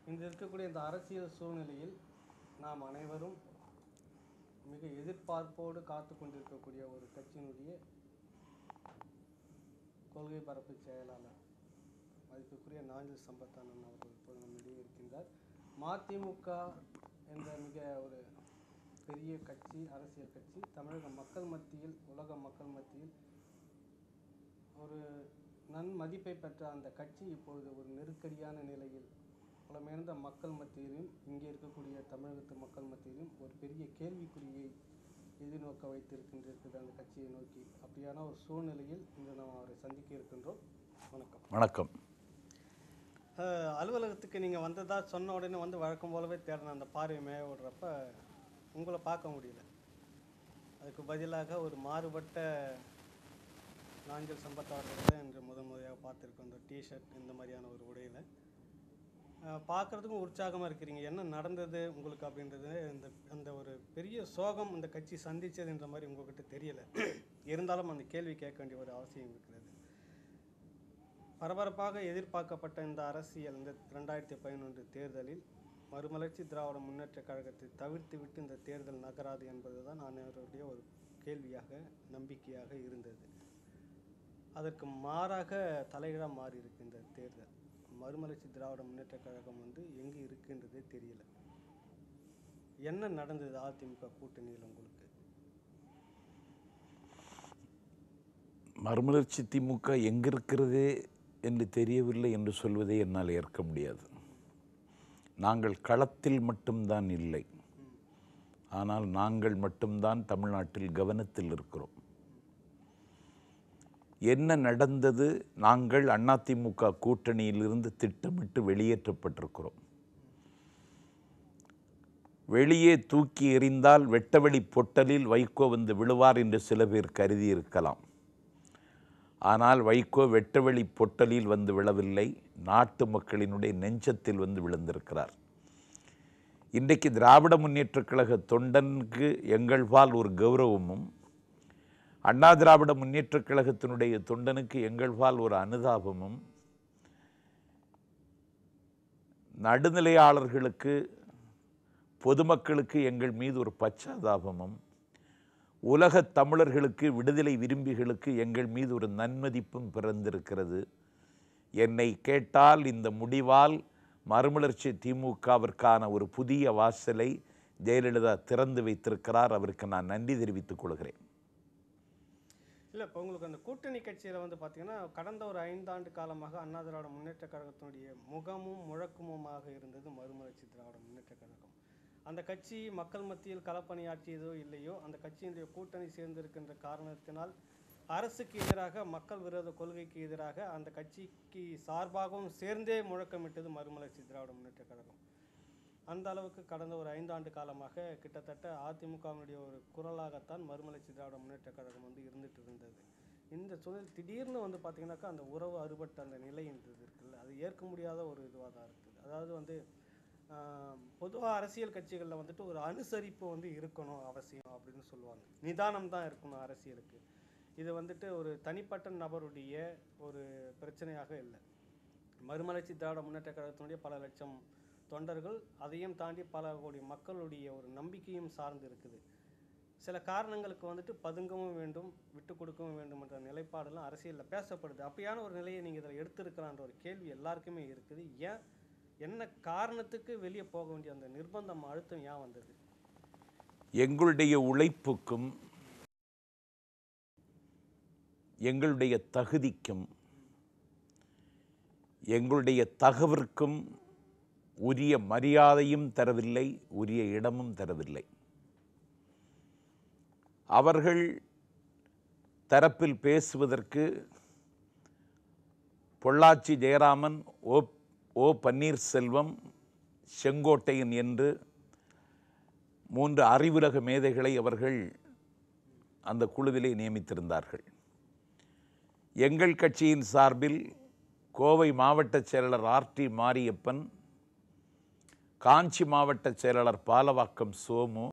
இன்று இருக்கக்கூடிய இந்த அரசியல் சூழ்நிலையில் நாம் அனைவரும் மிக எதிர்பார்ப்போடு காத்து கொண்டிருக்கக்கூடிய ஒரு கட்சியினுடைய கொள்கை பரப்பு செயலாளர் மதிப்புக்குரிய நாஞ்சில் சம்பத்தானன் அவர்கள் இப்போது நம்மிடையே இருக்கின்றார் மதிமுக என்ற மிக ஒரு பெரிய கட்சி அரசியல் கட்சி தமிழக மக்கள் மத்தியில் உலக மக்கள் மத்தியில் ஒரு நன்மதிப்பை பெற்ற அந்த கட்சி இப்பொழுது ஒரு நெருக்கடியான நிலையில் புலமேர்ந்த மக்கள் மத்தியிலும் இங்கே இருக்கக்கூடிய தமிழகத்து மக்கள் மத்தியிலும் ஒரு பெரிய கேள்விக்குறியை எதிர்நோக்க வைத்திருக்கின்றது அந்த கட்சியை நோக்கி அப்படியான ஒரு சூழ்நிலையில் இன்று நாம் அவரை சந்திக்க இருக்கின்றோம் வணக்கம் வணக்கம் அஹ், அலுவலகத்துக்கு நீங்கள் வந்ததா சொன்ன உடனே வந்து வழக்கம் போலவே தேடின அந்த பார்வை மேய விடுறப்ப உங்களை பார்க்க முடியல அதுக்கு பதிலாக ஒரு மாறுபட்ட நாஞ்சல் சம்பத் அவர்களை தான் இன்று முதன் முறையாக பார்த்துருக்கோம் இந்த டிஷர்ட் இந்த மாதிரியான ஒரு உடையில் பார்க்குறதுக்கும் உற்சாகமாக இருக்கிறீங்க என்ன நடந்தது உங்களுக்கு அப்படின்றது இந்த அந்த ஒரு பெரிய சோகம் இந்த கட்சி சந்திச்சதுன்ற மாதிரி உங்ககிட்ட தெரியல இருந்தாலும் அந்த கேள்வி கேட்க வேண்டிய ஒரு அவசியம் இருக்கிறது பரபரப்பாக எதிர்பார்க்கப்பட்ட இந்த அரசியல் இந்த ரெண்டாயிரத்தி பதினொன்று தேர்தலில் மறுமலர்ச்சி திராவிட முன்னேற்றக் கழகத்தை தவிர்த்து விட்டு இந்த தேர்தல் நகராது என்பதுதான் அனைவருடைய ஒரு கேள்வியாக நம்பிக்கையாக இருந்தது அதற்கு மாறாக தலையிடாக மாறி இருக்கு இந்த தேர்தல் மறுமலர்ச்சி திராவிட முன்னேற்றக் கழகம் வந்து எங்கே இருக்குன்றதே தெரியல என்ன நடந்தது அதிமுக கூட்டணியில் உங்களுக்கு மறுமலர்ச்சி திமுக எங்கிருக்கிறது என்று தெரியவில்லை என்று சொல்வதை என்னால் ஏற்க முடியாது நாங்கள் களத்தில் மட்டும்தான் இல்லை ஆனால் நாங்கள் மட்டும்தான் தமிழ்நாட்டில் கவனத்தில் இருக்கிறோம் என்ன நடந்தது நாங்கள் அதிமுக கூட்டணியிலிருந்து திட்டமிட்டு வெளியேற்றப்பட்டிருக்கிறோம் வெளியே தூக்கி எறிந்தால் வெட்டவெளி பொட்டலில் வைகோ வந்து விழுவார் என்று சில பேர் கருதி இருக்கலாம் ஆனால் வைகோ வெட்டவெளி பொட்டலில் வந்து விழவில்லை நாட்டு மக்களினுடைய நெஞ்சத்தில் வந்து விழுந்திருக்கிறார் இன்றைக்கு திராவிட முன்னேற்றக் கழக தொண்டனுக்கு எங்கள்பால் ஒரு கௌரவமும் அண்ணா திராவிட முன்னேற்றக் கழகத்தினுடைய தொண்டனுக்கு எங்கள்பால் ஒரு அனுதாபமும் நடுநிலையாளர்களுக்கு பொதுமக்களுக்கு எங்கள் மீது ஒரு பச்சாதாபமும் உலகத் தமிழர்களுக்கு விடுதலை விரும்பிகளுக்கு எங்கள் மீது ஒரு நன்மதிப்பும் பிறந்திருக்கிறது என்னை கேட்டால் இந்த முடிவால் மறுமலர்ச்சி திமுகவிற்கான ஒரு புதிய வாசலை ஜெயலலிதா திறந்து வைத்திருக்கிறார் அவருக்கு நான் நன்றி தெரிவித்துக் கொள்கிறேன் இல்லை இப்போ உங்களுக்கு அந்த கூட்டணி கட்சியில் வந்து பார்த்தீங்கன்னா கடந்த ஒரு ஐந்தாண்டு காலமாக அண்ணா திராவிட முன்னேற்ற கழகத்தினுடைய முகமும் முழக்கமுமாக இருந்தது மறுமலர்ச்சி திராவிட முன்னேற்ற கழகம் அந்த கட்சி மக்கள் மத்தியில் களப்பணியாற்றியதோ இல்லையோ அந்த கட்சியினுடைய கூட்டணி சேர்ந்திருக்கின்ற காரணத்தினால் அரசுக்கு எதிராக மக்கள் விரோத கொள்கைக்கு எதிராக அந்த கட்சிக்கு சார்பாகவும் சேர்ந்தே முழக்கமிட்டது மறுமலர்ச்சி திராவிட முன்னேற்ற கழகம் அந்த அளவுக்கு கடந்த ஒரு ஐந்தாண்டு காலமாக கிட்டத்தட்ட அதிமுகவினுடைய ஒரு குரலாகத்தான் மறுமலர்ச்சி திராவிட முன்னேற்ற கழகம் வந்து இருந்துட்டு இருந்தது இந்த சூழல் திடீர்னு வந்து பார்த்தீங்கன்னாக்கா அந்த உறவு அறுபட்ட அந்த நிலைன்றது இருக்குல்ல அது ஏற்க முடியாத ஒரு இதுவாக தான் இருக்குது அதாவது வந்து பொதுவாக அரசியல் கட்சிகளில் வந்துட்டு ஒரு அனுசரிப்பு வந்து இருக்கணும் அவசியம் அப்படின்னு சொல்லுவாங்க நிதானம் தான் இருக்கணும் அரசியலுக்கு இது வந்துட்டு ஒரு தனிப்பட்ட நபருடைய ஒரு பிரச்சனையாக இல்லை மறுமலர்ச்சி திராவிட முன்னேற்ற கழகத்தினுடைய பல லட்சம் தொண்டர்கள் அதையும் தாண்டி பல கோடி மக்களுடைய ஒரு நம்பிக்கையும் சார்ந்து இருக்குது சில காரணங்களுக்கு வந்துட்டு பதுங்கவும் வேண்டும் விட்டு கொடுக்கவும் வேண்டும் என்ற நிலைப்பாடெல்லாம் அரசியலில் பேசப்படுது அப்படியான ஒரு நிலையை நீங்கள் இதில் எடுத்திருக்கலான்ற ஒரு கேள்வி எல்லாருக்குமே இருக்குது ஏன் என்ன காரணத்துக்கு வெளியே போக வேண்டிய அந்த நிர்பந்தம் அழுத்தம் ஏன் வந்தது எங்களுடைய உழைப்புக்கும் எங்களுடைய தகுதிக்கும் எங்களுடைய தகவிற்கும் உரிய மரியாதையும் தரவில்லை உரிய இடமும் தரவில்லை அவர்கள் தரப்பில் பேசுவதற்கு பொள்ளாச்சி ஜெயராமன் ஓ ஓ பன்னீர்செல்வம் செங்கோட்டையன் என்று மூன்று அறிவுலக மேதைகளை அவர்கள் அந்த குழுவிலே நியமித்திருந்தார்கள் எங்கள் கட்சியின் சார்பில் கோவை மாவட்ட செயலாளர் ஆர்டி மாரியப்பன் காஞ்சி மாவட்ட செயலாளர் பாலவாக்கம் சோமு